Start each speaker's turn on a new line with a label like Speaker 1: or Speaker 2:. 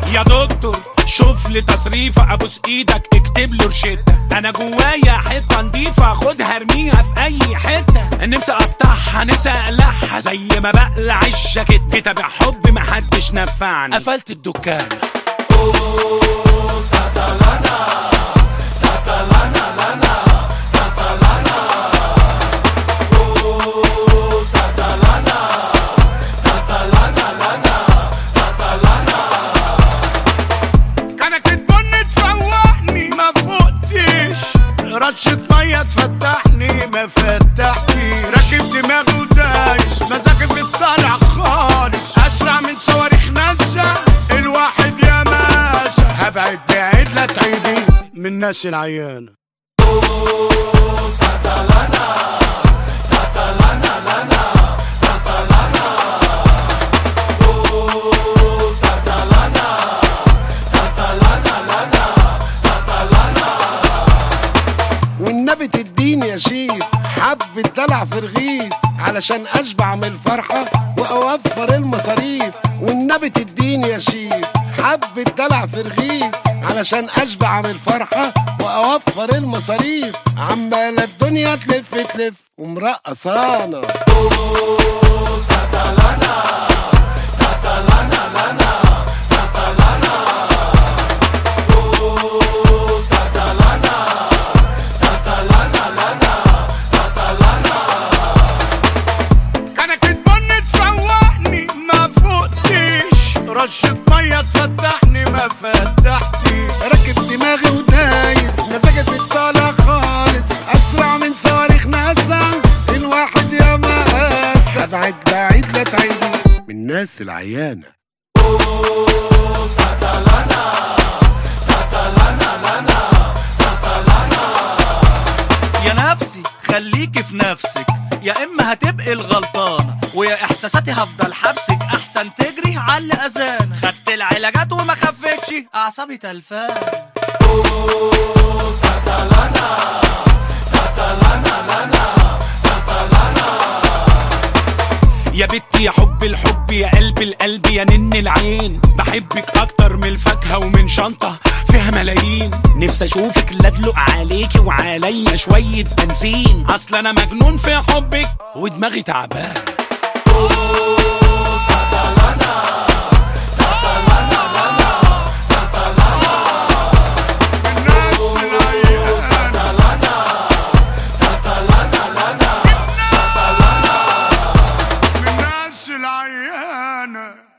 Speaker 1: يا دكتور شوف لي تصريفة ابوس ايدك اكتب له روشتة انا جوايا حتة نضيفة خدها ارميها في اي حتة نفسي اقطعها نفسي اقلعها زي ما بقلع الجاكيت كتاب حب محدش نفعني قفلت الدكان كانت البن تفوقني
Speaker 2: ما فوقتش رشة مية تفتحني ما فتحتش راكب دماغي ودايس مزاجي بيطلع خالص اسرع من صواريخ ناسا الواحد يا ماسة هبعد بعيد لا تعيدي من الناس العيانة والنبي تديني يا شيف حب الدلع في رغيف علشان اشبع من الفرحة واوفر المصاريف والنبي تديني يا شيف حب الدلع في رغيف علشان اشبع من الفرحة واوفر المصاريف عمالة الدنيا تلف تلف ومرقصانا
Speaker 1: كانت البن تفوقني
Speaker 2: ما فوقتش رشة مية تفتحني ما فتحتش راكب دماغي ودايس مزاجي بيطلع خالص اسرع من صواريخ ناسا الواحد يا مقاس ابعد بعيد لا تعيدي من الناس العيانة
Speaker 3: يا نفسي خليكي في نفسك يا اما هتبقي الغلطانه ويا احساساتي هفضل حبسك احسن تجري على الاذان خدت العلاجات وما خفتش اعصابي تلفان
Speaker 1: يا بنتي يا حب الحب يا قلب القلب يا نن العين بحبك اكتر من الفاكهه ومن شنطه فيها ملايين نفسي اشوفك لا ادلق عليكي وعليا شويه بنزين اصل انا مجنون في حبك ودماغي تعبان
Speaker 2: الناس العيانة من الناس العيانة